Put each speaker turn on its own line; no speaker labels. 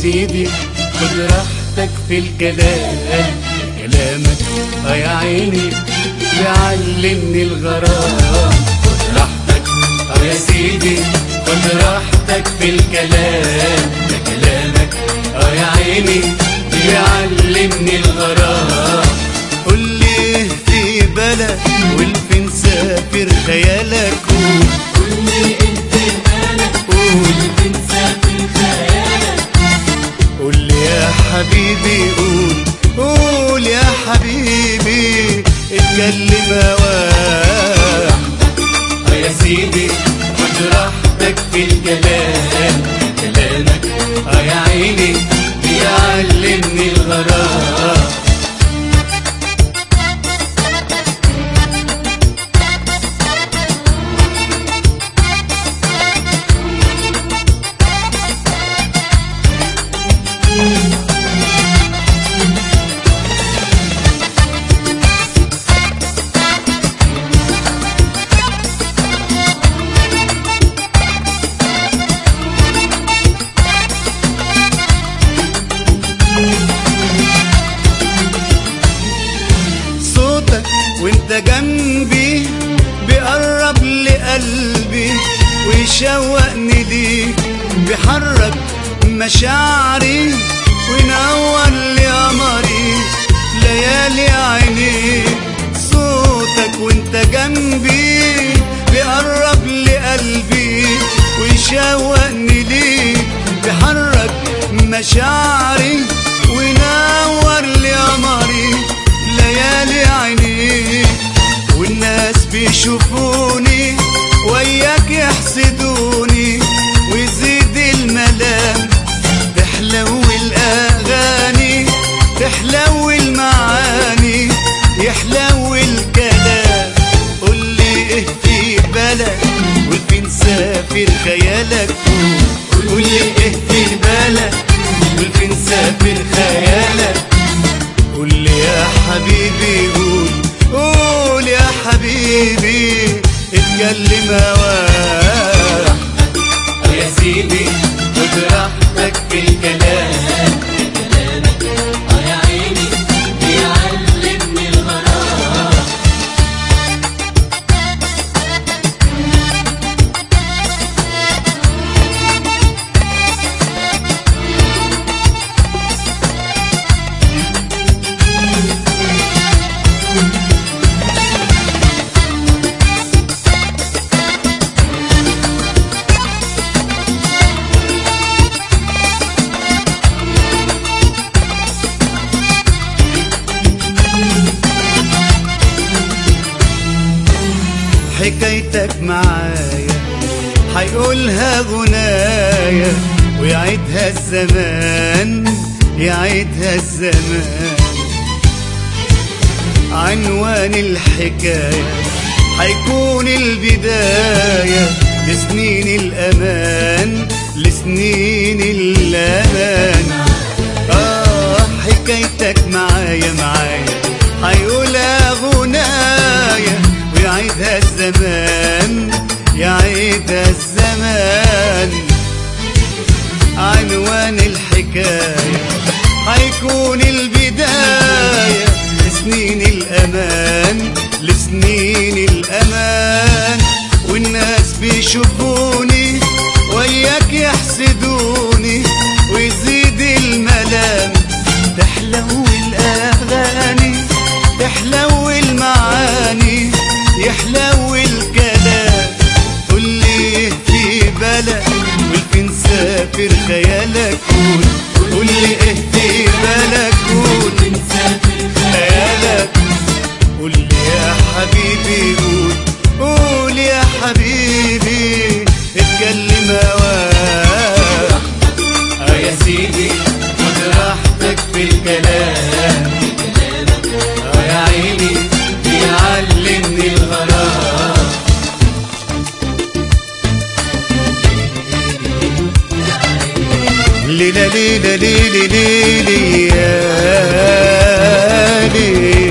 سيدي خد راحتك في الكلام كلامك اه يا عيني بيعلمني الغرام خد راحتك اه يا سيدي خد راحتك في الكلام ده كلامك اه يا عيني بيعلمني الغرام
قول لي في بلد والفين سافر خيالك قول
قولي انت مالك
قول
تنسى في خيالك
قول لي يا حبيبي قول قول يا حبيبي اتكلم هواك
اه يا سيدي خد راحتك في الكلام كلامك اه يا عيني بيعلمني الغرام
صوتك وانت جنبي بيقرب لقلبي ويشوقني ليك بيحرك مشاعري وينور لي قمري ليالي عيني صوتك وانت جنبي بيقرب لقلبي ويشوقني ليك بيحرك مشاعري وينور لي قمري ليالي عيني والناس بيشوفوني وياك يحسدوني ويزيد الملام تحلو الأغاني تحلو المعاني يحلو الكلام قول لي ايه في بالك والفين سافر خيالك قول قول لي ايه في بالك والفين سافر خيالك قول لي يا حبيبي قول قول يا حبيبي اتكلم هواك
اه يا سيدي خد راحتك في الكلام كلامك اه يا عيني بيعلمني الغرام
حكايتك معايا هيقولها غنايا ويعيدها الزمان يعيدها الزمان عنوان الحكاية هيكون البداية لسنين الأمان لسنين الأمان آه حكايتك معايا معايا هيقولها غنايا ويعيدها الزمان يعيدها الزمان عنوان الحكاية هيكون البداية لسنين الأمان لسنين الأمان والناس بيشوفوني وياك يحسدوني ويزيد الملام تحلو الأغاني تحلو المعاني يحلو الكلام قول لي في بالك والفين سافر خيالك قول قول لي ايه في بالك قول
تنسى في
خيالك قول لي يا حبيبي قول قول يا حبيبي اتكلم هواك
اه يا سيدي خد راحتك في الكلام كلامك اه يا عيني بيعلمني الغرام
ليلة ليلة ليلة ليلة يا ليلة